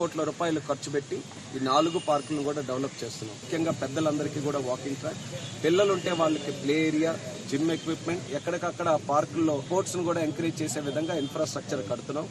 కోట్ల రూపాయలు ఖర్చు పెట్టి ఈ నాలుగు పార్కులను కూడా డెవలప్ చేస్తున్నాం ముఖ్యంగా పెద్దలందరికీ కూడా వాకింగ్ ట్రాక్ పిల్లలు ఉంటే వాళ్ళకి ప్లే ఏరియా జిమ్ ఎక్విప్మెంట్ ఎక్కడికక్కడ పార్కుల్లో స్పోర్ట్స్ ను కూడా ఎంకరేజ్ చేసే విధంగా ఇన్ఫ్రాస్ట్రక్చర్ కడుతున్నాం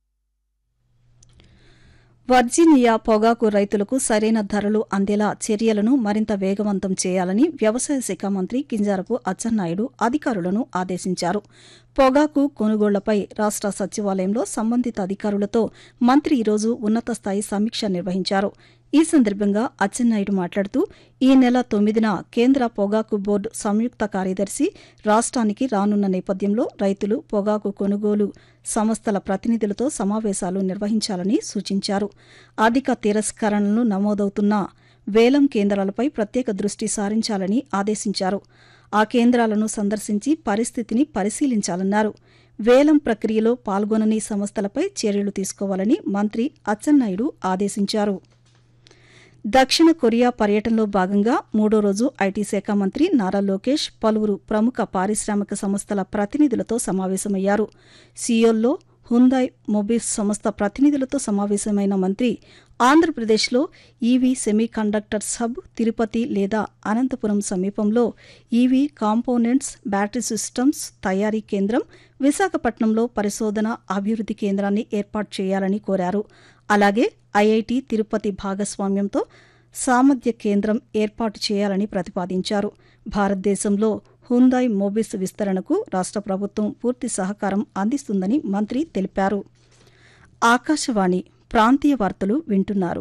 వర్జీనియా పొగాకు రైతులకు సరైన ధరలు అందేలా చర్యలను మరింత వేగవంతం చేయాలని వ్యవసాయ శాఖ మంత్రి కింజారపు అచ్చెన్నాయుడు అధికారులను ఆదేశించారు పొగాకు కొనుగోళ్లపై రాష్ట సచివాలయంలో సంబంధిత అధికారులతో మంత్రి ఈరోజు ఉన్నత స్థాయి సమీక్ష నిర్వహించారు ఈ సందర్భంగా అచ్చెన్నాయుడు మాట్లాడుతూ ఈ నెల తొమ్మిదిన కేంద్ర పొగాకు బోర్డు సంయుక్త కార్యదర్శి రాష్ట్రానికి రానున్న నేపథ్యంలో రైతులు పొగాకు కొనుగోలు సంస్థల ప్రతినిధులతో సమావేశాలు నిర్వహించాలని సూచించారు అధిక తిరస్కరణలు నమోదవుతున్న వేలం కేంద్రాలపై ప్రత్యేక దృష్టి సారించాలని ఆదేశించారు ఆ కేంద్రాలను సందర్శించి పరిస్థితిని పరిశీలించాలన్నారు వేలం ప్రక్రియలో పాల్గొనని సంస్థలపై చర్యలు తీసుకోవాలని మంత్రి అచ్చెన్నాయుడు ఆదేశించారు దక్షిణ కొరియా పర్యటనలో భాగంగా మూడో రోజు ఐటీ శాఖ మంత్రి నారా లోకేష్ పలువురు ప్రముఖ పారిశ్రామిక సంస్థల ప్రతినిధులతో సమావేశమయ్యారు సియోల్లో హుందాయ్ మొబిల్స్ సంస్థ ప్రతినిధులతో సమావేశమైన మంత్రి ఆంధ్రప్రదేశ్లో EV semiconductors hub Tirupati లేదా అనంతపురం సమీపంలో ఈవీ కాంపోనెంట్స్ బ్యాటరీ సిస్టమ్స్ తయారీ కేంద్రం విశాఖపట్నంలో పరిశోధన అభివృద్ది కేంద్రాన్ని ఏర్పాటు చేయాలని కోరారు అలాగే ఐఐటి తిరుపతి భాగస్వామ్యంతో సామర్థ్య కేంద్రం ఏర్పాటు చేయాలని ప్రతిపాదించారు భారతదేశంలో హుందాయ్ మోబిస్ విస్తరణకు రాష్ట్ర ప్రభుత్వం పూర్తి సహకారం అందిస్తుందని మంత్రి తెలిపారు ఆకాశవాణి ప్రాంతీయ వార్తలు వింటున్నారు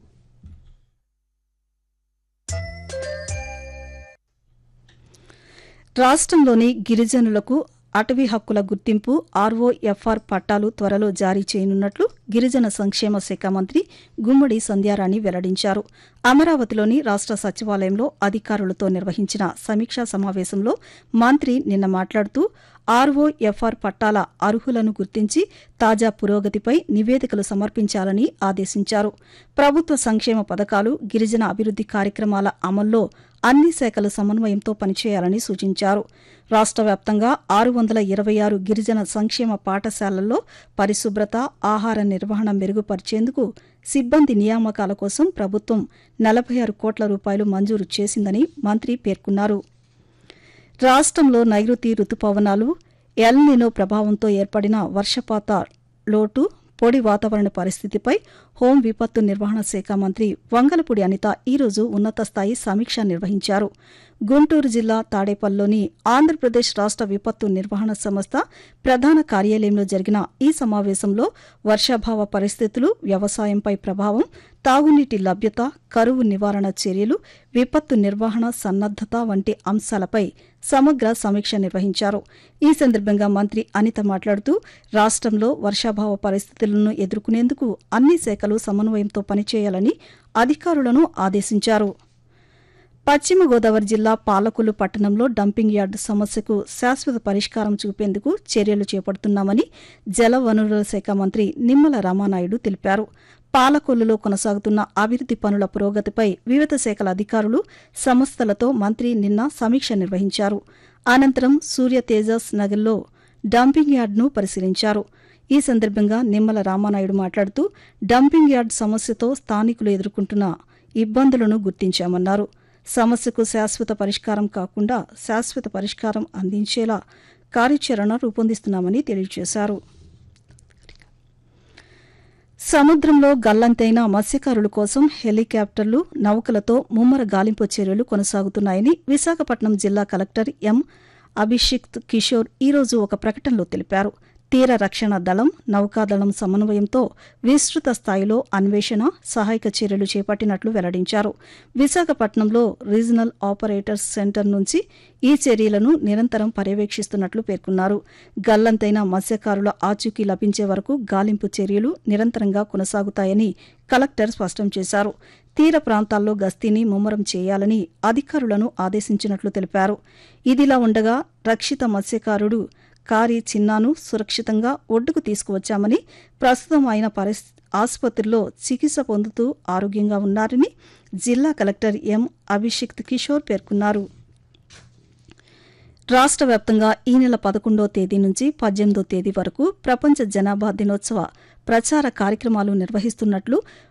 రాష్ట్రంలోని గిరిజనులకు అటవీ హక్కుల గుర్తింపు ఆర్ఓఎఫ్ఆర్ పట్టాలు త్వరలో జారీ చేయనున్నట్లు గిరిజన సంక్షేమ శాఖ మంత్రి గుమ్మడి సంధ్యారాణి వెల్లడించారు అమరావతిలోని రాష్ట సచివాలయంలో అధికారులతో నిర్వహించిన సమీక్షా సమావేశంలో మంత్రి నిన్న మాట్లాడుతూ ఆర్ఓఎఫ్ఆర్ పట్టాల అర్హులను గుర్తించి తాజా పురోగతిపై నివేదికలు సమర్పించాలని ఆదేశించారు ప్రభుత్వ సంక్షేమ పథకాలు గిరిజన అభివృద్ది కార్యక్రమాల అమల్లో అన్ని శాఖల సమన్వయంతో పనిచేయాలని సూచించారు రాష్ట్ర వ్యాప్తంగా ఆరు వందల ఇరవై ఆరు గిరిజన సంక్షేమ పాఠశాలల్లో పరిశుభ్రత ఆహార నిర్వహణ మెరుగుపరిచేందుకు సిబ్బంది నియామకాల కోసం ప్రభుత్వం నలభై ఆరు కోట్ల రూపాయలు మంజూరు చేసిందని మంత్రి పేర్కొన్నారు రాష్ట్రంలో నైరుతి రుతుపవనాలు ఎల్నినో ప్రభావంతో ఏర్పడిన వర్షపాత లోటు పొడి వాతావరణ పరిస్థితిపై హోం విపత్తు నిర్వహణ శాఖ మంత్రి వంగలపూడి అనిత ఈరోజు ఉన్నత స్థాయి సమీక్ష నిర్వహించారు గుంటూరు జిల్లా తాడేపల్లిలోని ఆంధ్రప్రదేశ్ రాష్ట్ర విపత్తు నిర్వహణ సంస్థ ప్రధాన కార్యాలయంలో జరిగిన ఈ సమావేశంలో వర్షాభావ పరిస్థితులు వ్యవసాయంపై ప్రభావం తాగునీటి లభ్యత కరువు నివారణ చర్యలు విపత్తు నిర్వహణ సన్నద్దత వంటి అంశాలపై సమగ్ర సమీక్ష నిర్వహించారు ఈ సందర్భంగా మంత్రి అనిత మాట్లాడుతూ రాష్ట్రంలో వర్షాభావ పరిస్థితులను ఎదుర్కొనేందుకు అన్ని శాఖలు సమన్వయంతో పనిచేయాలని అధికారులను ఆదేశించారు పశ్చిమ గోదావరి జిల్లా పాలకొల్లు పట్టణంలో డంపింగ్ యార్డు సమస్యకు శాశ్వత పరిష్కారం చూపేందుకు చర్యలు చేపడుతున్నామని జలవనరుల శాఖ మంత్రి నిమ్మల రామానాయుడు తెలిపారు పాలకొల్లులో కొనసాగుతున్న అభివృద్ది పనుల పురోగతిపై వివిధ శాఖల అధికారులు సంస్థలతో మంత్రి నిన్న సమీక్ష నిర్వహించారు అనంతరం సూర్య తేజస్ నగర్లో డంపింగ్ యార్డును పరిశీలించారు ఈ సందర్భంగా నిమ్మల రామానాయుడు మాట్లాడుతూ డంపింగ్ యార్డ్ సమస్యతో స్థానికులు ఎదుర్కొంటున్న ఇబ్బందులను గుర్తించామన్నారు సమస్యకు శాశ్వత పరిష్కారం కాకుండా శాశ్వత పరిష్కారం అందించేలా కార్యాచరణ రూపొందిస్తున్నామని తెలియజేశారు సముద్రంలో గల్లంతైన మత్స్యకారుల కోసం హెలికాప్టర్లు నౌకలతో ముమ్మర గాలింపు చర్యలు కొనసాగుతున్నాయని విశాఖపట్నం జిల్లా కలెక్టర్ ఎం అభిషిక్త్ కిషోర్ ఈరోజు ఒక ప్రకటనలో తెలిపారు తీర రక్షణ దళం నౌకాదళం సమన్వయంతో విస్తృత స్థాయిలో అన్వేషణ సహాయక చర్యలు చేపట్టినట్లు వెల్లడించారు విశాఖపట్నంలో రీజనల్ ఆపరేటర్స్ సెంటర్ నుంచి ఈ చర్యలను నిరంతరం పర్యవేక్షిస్తున్నట్లు పేర్కొన్నారు గల్లంతైన మత్స్యకారుల ఆచూకీ లభించే వరకు గాలింపు చర్యలు నిరంతరంగా కొనసాగుతాయని కలెక్టర్ స్పష్టం చేశారు తీర ప్రాంతాల్లో గస్తీని ముమ్మరం చేయాలని అధికారులను ఆదేశించినట్లు తెలిపారు ఇదిలా ఉండగా రక్షిత మత్స్యకారుడు కారి చిన్నాను సురక్షితంగా ఒడ్డుకు తీసుకువచ్చామని ప్రస్తుతం ఆయన పరిస్ ఆసుపత్రిలో చికిత్స పొందుతూ ఆరోగ్యంగా ఉన్నారని జిల్లా కలెక్టర్ ఎం అభిషిక్త్ కిషోర్ పేర్కొన్నారు రాష్ట్ర వ్యాప్తంగా ఈ నెల పదకొండో తేదీ నుంచి పద్దెనిమిదో తేదీ వరకు ప్రపంచ జనాభా దినోత్సవ ప్రచార కార్యక్రమాలు నిర్వహిస్తున్నట్లు